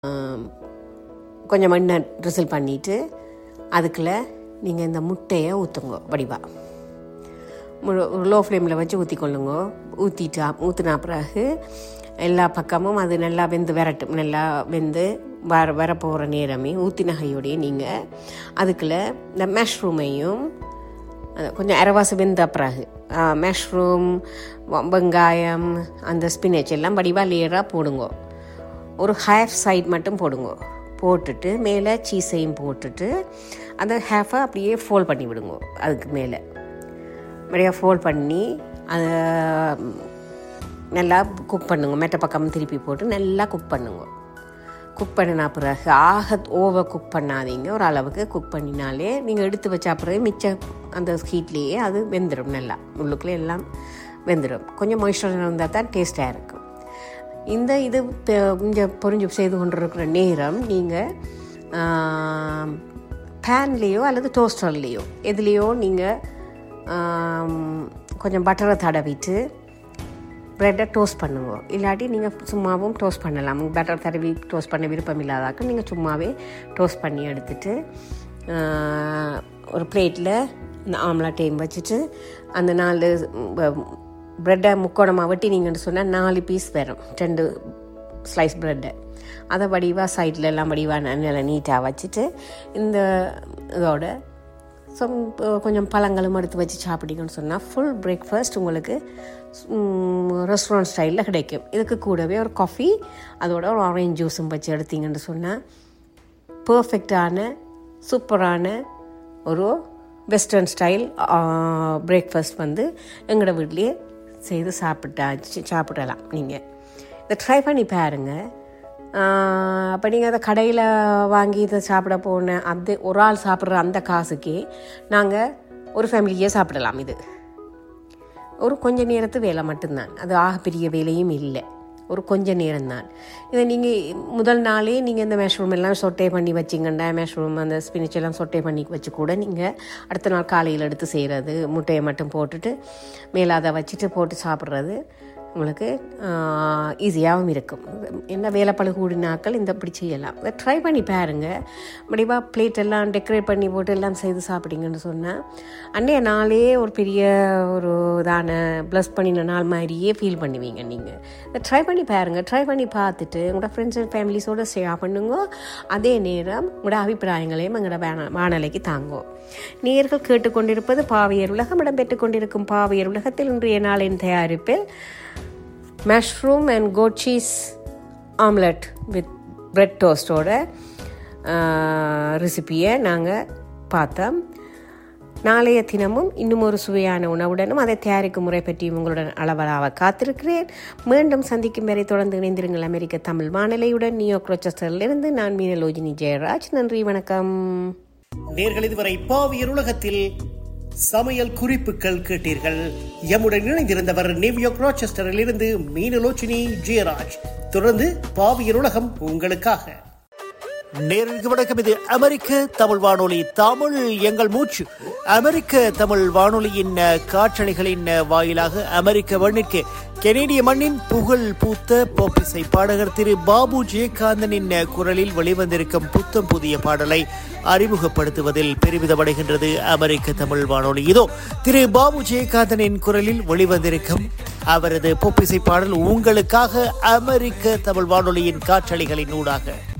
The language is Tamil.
கொஞ்சம் எண்ணெய் ட்ரிசில் பண்ணிவிட்டு அதுக்குள்ள நீங்கள் இந்த முட்டையை ஊற்றுங்க வடிவாக லோ ஃப்ளேமில் வச்சு ஊற்றிக்கொள்ளுங்க ஊற்றிட்டு ஊற்றினா பிறகு எல்லா பக்கமும் அது நல்லா வெந்து விரட்டும் நல்லா வெந்து வர வரப்போகிற நேரமே ஊற்றின கையோடையே நீங்கள் அதுக்குள்ள இந்த மஷ்ரூமையும் கொஞ்சம் அரைவாசி வெந்த பிறகு மஷ்ரூம் வெங்காயம் அந்த ஸ்பினச் எல்லாம் வடிவாக லேயராக போடுங்க ஒரு ஹாஃப் சைட் மட்டும் போடுங்க போட்டுட்டு மேலே சீஸையும் போட்டுட்டு அந்த ஹேஃபை அப்படியே ஃபோல்ட் பண்ணி விடுங்க அதுக்கு மேலே அப்படியே ஃபோல்ட் பண்ணி அதை நல்லா குக் பண்ணுங்க மெட்ட பக்கம் திருப்பி போட்டு நல்லா குக் பண்ணுங்க குக் பண்ணினா பிறகு ஆக ஓவர் குக் பண்ணாதீங்க ஒரு அளவுக்கு குக் பண்ணினாலே நீங்கள் எடுத்து வச்சா பிறகு மிச்ச அந்த ஹீட்லேயே அது வெந்துடும் நல்லா உள்ளுக்குள்ளே எல்லாம் வெந்துடும் கொஞ்சம் மாய்ஸ்சர் இருந்தால் தான் டேஸ்ட்டாக இருக்கும் இந்த இது கொஞ்சம் பொறிஞ்சு செய்து கொண்டிருக்கிற நேரம் நீங்கள் பேன்லேயோ அல்லது டோஸ்டர்லேயோ எதுலேயோ நீங்கள் கொஞ்சம் பட்டரை தடவிட்டு ப்ரெட்டை டோஸ்ட் பண்ணுங்க இல்லாட்டி நீங்கள் சும்மாவும் டோஸ்ட் பண்ணலாம் பட்டர் தடவி டோஸ்ட் பண்ண விருப்பம் இல்லாதாக்க நீங்கள் சும்மாவே டோஸ்ட் பண்ணி எடுத்துட்டு ஒரு பிளேட்டில் இந்த ஆம்லாட்டையும் வச்சுட்டு அந்த நாலு ப்ரெட்டை முக்கோணமாக வெட்டினீங்கன்னு சொன்னால் நாலு பீஸ் வரும் ரெண்டு ஸ்லைஸ் ப்ரெட்டை அதை வடிவாக சைடில் எல்லாம் வடிவாக நல்லா நீட்டாக வச்சுட்டு இந்த இதோட ஸோ கொஞ்சம் பழங்களும் எடுத்து வச்சு சாப்பிட்டீங்கன்னு சொன்னால் ஃபுல் பிரேக்ஃபாஸ்ட் உங்களுக்கு ரெஸ்டாரண்ட் ஸ்டைலில் கிடைக்கும் இதுக்கு கூடவே ஒரு காஃபி அதோட ஒரு ஆரஞ்ச் ஜூஸும் வச்சு எடுத்தீங்கன்னு சொன்னால் பர்ஃபெக்டான சூப்பரான ஒரு வெஸ்டர்ன் ஸ்டைல் பிரேக்ஃபாஸ்ட் வந்து எங்களோட வீட்லேயே செய்து சாப்பிட்டா சாப்பிடலாம் நீங்கள் இதை ட்ரை பண்ணி பாருங்கள் அப்போ நீங்கள் அதை கடையில் வாங்கி இதை சாப்பிட போன அந்த ஒரு ஆள் சாப்பிட்ற அந்த காசுக்கே நாங்கள் ஒரு ஃபேமிலியே சாப்பிடலாம் இது ஒரு கொஞ்ச நேரத்து வேலை மட்டும்தான் அது ஆக பெரிய வேலையும் இல்லை ஒரு கொஞ்ச நேரம்தான் இதை நீங்கள் முதல் நாளே நீங்கள் இந்த மேஷ்ரூம் எல்லாம் சொட்டே பண்ணி வச்சிங்கண்டா மேஷ்ரூம் அந்த ஸ்பினிச் எல்லாம் சொட்டே பண்ணி வச்சு கூட நீங்கள் அடுத்த நாள் காலையில் எடுத்து செய்கிறது முட்டையை மட்டும் போட்டுட்டு மேலே அதை வச்சுட்டு போட்டு சாப்பிட்றது உங்களுக்கு ஈஸியாகவும் இருக்கும் என்ன வேலைப்பழு கூடினாக்கள் இந்த இப்படி செய்யலாம் இதை ட்ரை பண்ணி பாருங்கள் முடிவாக பிளேட் எல்லாம் டெக்கரேட் பண்ணி போட்டு எல்லாம் செய்து சாப்பிட்டீங்கன்னு சொன்னால் அன்றைய நாளே ஒரு பெரிய ஒரு இதான ப்ளஸ் பண்ணின நாள் மாதிரியே ஃபீல் பண்ணுவீங்க நீங்கள் இதை ட்ரை பண்ணி பாருங்கள் ட்ரை பண்ணி பார்த்துட்டு உங்களோட ஃப்ரெண்ட்ஸ் அண்ட் ஃபேமிலிஸோடு ஷேர் பண்ணுங்க அதே நேரம் உங்களோட அபிப்பிராயங்களையும் எங்களோட வான வானலைக்கு தாங்கும் நேர்கள் கேட்டுக்கொண்டிருப்பது பாவையர் உலகம் இடம்பெற்றுக் கொண்டிருக்கும் பாவையர் உலகத்தில் இன்றைய நாளின் தயாரிப்பில் mushroom and goat cheese omelette with bread டோஸ்டோட ரெசிப்பியை நாங்கள் பார்த்தோம் நாளைய தினமும் இன்னும் ஒரு சுவையான உணவுடனும் அதை தயாரிக்கும் முறை பற்றியும் உங்களுடன் அளவலாக காத்திருக்கிறேன் மீண்டும் சந்திக்கும் வரை தொடர்ந்து இணைந்திருங்கள் அமெரிக்க தமிழ் வானிலையுடன் நியோ குரோச்சஸ்டரிலிருந்து நான் மீனலோஜினி ஜெயராஜ் நன்றி வணக்கம் நேர்கள் இதுவரை பாவியர் உலகத்தில் சமையல் குறிப்புகள் கேட்டீர்கள் எம்முடன் இணைந்திருந்தவர் நியூயார்க் ராச்செஸ்டரில் இருந்து மீனலோச்சினி ஜெயராஜ் தொடர்ந்து பாவியர் உலகம் உங்களுக்காக நேருக்கு வணக்கம் இது அமெரிக்க தமிழ் வானொலி தமிழ் எங்கள் மூச்சு அமெரிக்க தமிழ் வானொலியின் காற்றணிகளின் வாயிலாக அமெரிக்க மண்ணிற்கு கெனேடிய மண்ணின் புகழ் பூத்த போப்பிசை பாடகர் திரு பாபு ஜெயகாந்தனின் குரலில் வெளிவந்திருக்கும் புத்தம் புதிய பாடலை அறிமுகப்படுத்துவதில் பெருமிதமடைகின்றது அமெரிக்க தமிழ் வானொலி இதோ திரு பாபு ஜெயகாந்தனின் குரலில் வெளிவந்திருக்கும் அவரது பொப்பிசை பாடல் உங்களுக்காக அமெரிக்க தமிழ் வானொலியின் காற்றலைகளின் ஊடாக